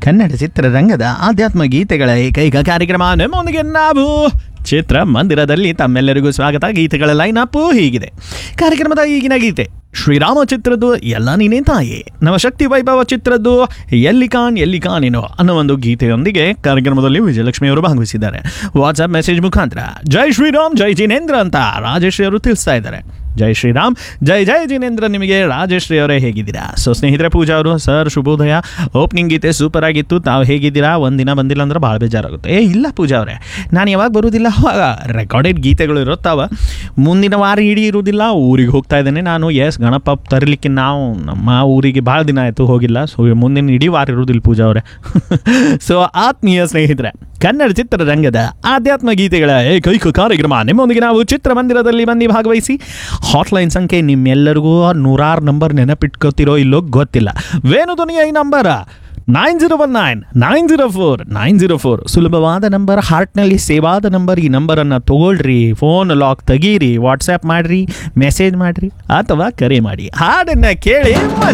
ಕನ್ನಡ ಚಿತ್ರರಂಗದ ಆಧ್ಯಾತ್ಮ ಗೀತೆಗಳ ಏಕೈಕ ಕಾರ್ಯಕ್ರಮ ನಮ್ಮೊಂದಿಗೆ ನಾವು ಚಿತ್ರ ಮಂದಿರದಲ್ಲಿ ತಮ್ಮೆಲ್ಲರಿಗೂ ಸ್ವಾಗತ ಗೀತೆಗಳ ಲೈನ್ ಅಪ್ ಹೀಗಿದೆ ಕಾರ್ಯಕ್ರಮದ ಈಗಿನ ಗೀತೆ ಶ್ರೀರಾಮ ಚಿತ್ರದ್ದು ಎಲ್ಲ ನೀನೇ ತಾಯಿ ನವಶಕ್ತಿ ವೈಭವ ಚಿತ್ರದ್ದು ಎಲ್ಲಿ ಕಾನ್ ಎಲ್ಲಿ ಕಾನಿನೋ ಅನ್ನೋ ಒಂದು ಗೀತೆಯೊಂದಿಗೆ ಕಾರ್ಯಕ್ರಮದಲ್ಲಿ ವಿಜಯಲಕ್ಷ್ಮಿ ಅವರು ಭಾಗವಹಿಸಿದ್ದಾರೆ ವಾಟ್ಸ್ಆಪ್ ಮೆಸೇಜ್ ಮುಖಾಂತರ ಜೈ ಶ್ರೀರಾಮ್ ಜೈ ಜಿನೇಂದ್ರ ಅಂತ ರಾಜೇಶ್ವರಿ ಅವರು ತಿಳಿಸ್ತಾ ಇದ್ದಾರೆ ಜೈ ಶ್ರೀರಾಮ್ ಜೈ ಜೈ ಜಿನೇಂದ್ರ ನಿಮಗೆ ರಾಜೇಶ್ರೀ ಅವರೇ ಹೇಗಿದ್ದೀರಾ ಸೊ ಸ್ನೇಹಿತರೆ ಪೂಜಾ ಅವರು ಸರ್ ಶುಭೋದಯ ಓಪನಿಂಗ್ ಗೀತೆ ಸೂಪರ್ ಆಗಿತ್ತು ತಾವು ಹೇಗಿದ್ದೀರಾ ಒಂದಿನ ಬಂದಿಲ್ಲ ಅಂದ್ರೆ ಭಾಳ ಬೇಜಾರಾಗುತ್ತೆ ಏ ಇಲ್ಲ ಪೂಜಾ ಅವರೇ ನಾನು ಯಾವಾಗ ಬರುವುದಿಲ್ಲ ಅವಾಗ ರೆಕಾರ್ಡೆಡ್ ಗೀತೆಗಳು ಇರುತ್ತಾವ ಮುಂದಿನ ವಾರ ಇಡೀ ಇರುವುದಿಲ್ಲ ಊರಿಗೆ ಹೋಗ್ತಾ ಇದ್ದೇನೆ ನಾನು ಎಸ್ ಗಣಪ ತರಲಿಕ್ಕೆ ನಾವು ನಮ್ಮ ಊರಿಗೆ ಭಾಳ ದಿನ ಆಯಿತು ಹೋಗಿಲ್ಲ ಸೊ ಮುಂದಿನ ಇಡೀ ವಾರ ಇರುವುದಿಲ್ಲ ಪೂಜಾ ಅವರೇ ಸೊ ಆತ್ಮೀಯ ಸ್ನೇಹಿತರೆ ಕನ್ನಡ ಚಿತ್ರರಂಗದ ಆಧ್ಯಾತ್ಮ ಗೀತೆಗಳ ಏಕೈಕ ಕಾರ್ಯಕ್ರಮ ನಿಮ್ಮೊಂದಿಗೆ ನಾವು ಚಿತ್ರಮಂದಿರದಲ್ಲಿ ಬನ್ನಿ ಭಾಗವಹಿಸಿ ಹಾಟ್ಲೈನ್ ಸಂಖ್ಯೆ ನಿಮ್ಮೆಲ್ಲರಿಗೂ ನೂರಾರು ನಂಬರ್ ನೆನಪಿಟ್ಕೋತಿರೋ ಇಲ್ಲೋ ಗೊತ್ತಿಲ್ಲ ವೇಣುಧ್ವನಿಯ ಈ number nine zero one nine nine zero four nine zero four ಸುಲಭವಾದ ನಂಬರ್ ಹಾರ್ಟ್ನಲ್ಲಿ ಸೇವಾದ ನಂಬರ್ ಈ ನಂಬರನ್ನು ತಗೊಳ್ರಿ ಫೋನ್ ಲಾಕ್ ತೆಗೀರಿ ವಾಟ್ಸ್ಆ್ಯಪ್ ಮಾಡಿರಿ ಮೆಸೇಜ್ ಮಾಡಿರಿ ಅಥವಾ ಕರೆ ಮಾಡಿ ಹಾಡನ್ನು ಕೇಳಿ ಮಜಾ